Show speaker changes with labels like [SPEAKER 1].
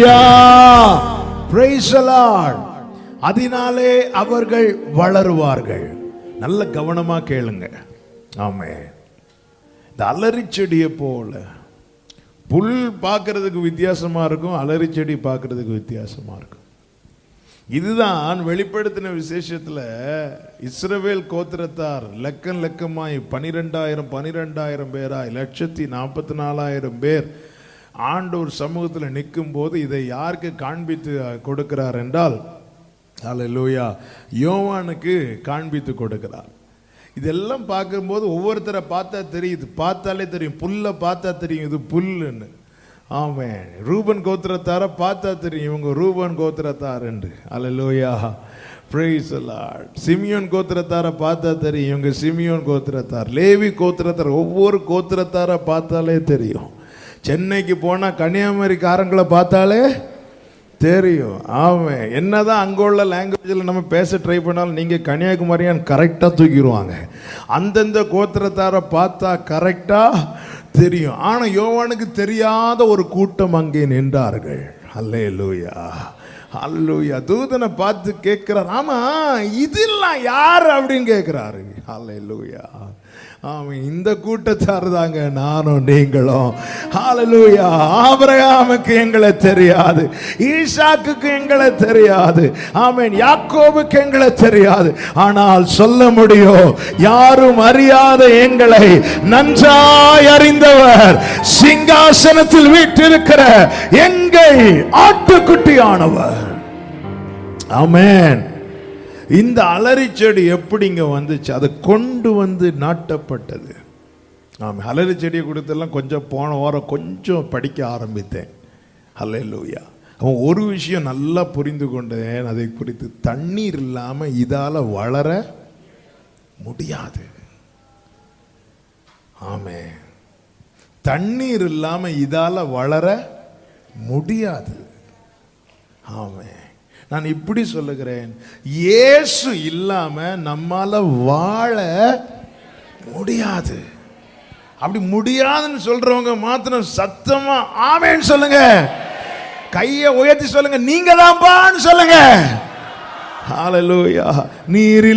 [SPEAKER 1] hallelujah praise the lord அதனாலே அவர்கள் வளருவார்கள் நல்ல கவனமா கேளுங்க ஆமே இந்த அலறி செடியை போல புல் பார்க்கறதுக்கு வித்தியாசமா இருக்கும் அலறி செடி பார்க்கறதுக்கு வித்தியாசமா இருக்கும் இதுதான் வெளிப்படுத்தின விசேஷத்துல இஸ்ரவேல் கோத்திரத்தார் லக்கம் லக்கமாய் பனிரெண்டாயிரம் பனிரெண்டாயிரம் பேராய் லட்சத்தி நாற்பத்தி நாலாயிரம் பேர் ஆண்டவர் சமூகத்தில் நிற்கும் போது இதை யாருக்கு காண்பித்து கொடுக்கிறார் என்றால் அல்லேலூயா யோவானுக்கு காண்பித்து கொடுக்கிறார் இதெல்லாம் பார்க்கும்போது ஒவ்வொருத்தரை பார்த்தா தெரியுது பார்த்தாலே தெரியும் புல்லை பார்த்தா தெரியும் இது புல்லுன்னு ஆமென் ரூபன் கோத்திரத்தார பார்த்தா தெரியும் இவங்க ரூபன் கோத்திரத்தார் என்று hallelujah praise the lord Simeon கோத்திரத்தார பார்த்தா தெரியும் இவங்க சிமியோன் கோத்திரத்தார் லேவி கோத்திரத்தார் ஒவ்வொரு கோத்திரத்தார பார்த்தாலே தெரியும் சென்னைக்கு போனா கன்னியாகுமரிக்காரங்களை பார்த்தாலே தெரியும் ஆமாம் என்னதான் அங்கே உள்ள லாங்குவேஜில் நம்ம பேச ட்ரை பண்ணாலும் நீங்கள் கன்னியாகுமரியான் கரெக்டாக தூக்கிடுவாங்க அந்தந்த கோத்திரத்தாரை பார்த்தா கரெக்டாக தெரியும் ஆனால் யோவானுக்கு தெரியாத ஒரு கூட்டம் அங்கே நின்றார்கள் அல்லே லூயா அல்லூயா தூதனை பார்த்து கேட்கிறார் ஆமா இதெல்லாம் யார் அப்படின்னு கேட்கிறாரு அல்லே லூயா ஆமாம் இந்த கூட்டத்தார் தாங்க நானும் நீங்களும் ஹalleluya ஆபிரகாமுக்கு எங்களை தெரியாது ஈசாக்குக்கு எங்களை தெரியாது ஆமென் யாக்கோபுக்கு எங்களை தெரியாது ஆனால் சொல்ல முடியும் யாரும் அறியாத எங்களை நன்றாய் அறிந்தவர் சிங்காசனத்தில் வீட்டிருக்கிற எங்கள் ஆட்டுக்குட்டியானவர் ஆமென் இந்த அலரி செடி எப்படிங்க வந்துச்சு அதை கொண்டு வந்து நாட்டப்பட்டது ஆமாம் அலரி செடியை கொடுத்தெல்லாம் கொஞ்சம் போன வாரம் கொஞ்சம் படிக்க ஆரம்பித்தேன் ஹalleluya அவன் ஒரு விஷயம் நல்லா புரிந்து கொண்டேன் அதை குறித்து தண்ணீர் இல்லாமல் இதால் வளர முடியாது ஆமே தண்ணீர் இல்லாமல் இதால் வளர முடியாது ஆமே நான் இப்படி சொல்லுகிறேன் இயேசு இல்லாம நம்மால வாழ முடியாது அப்படி முடியாதுன்னு சொல்றவங்க மாத்திரம் சத்தமா ஆமேன்னு சொல்லுங்க கையை உயர்த்தி சொல்லுங்க நீங்க தான்பான்னு சொல்லுங்க ஹalleluya நீர்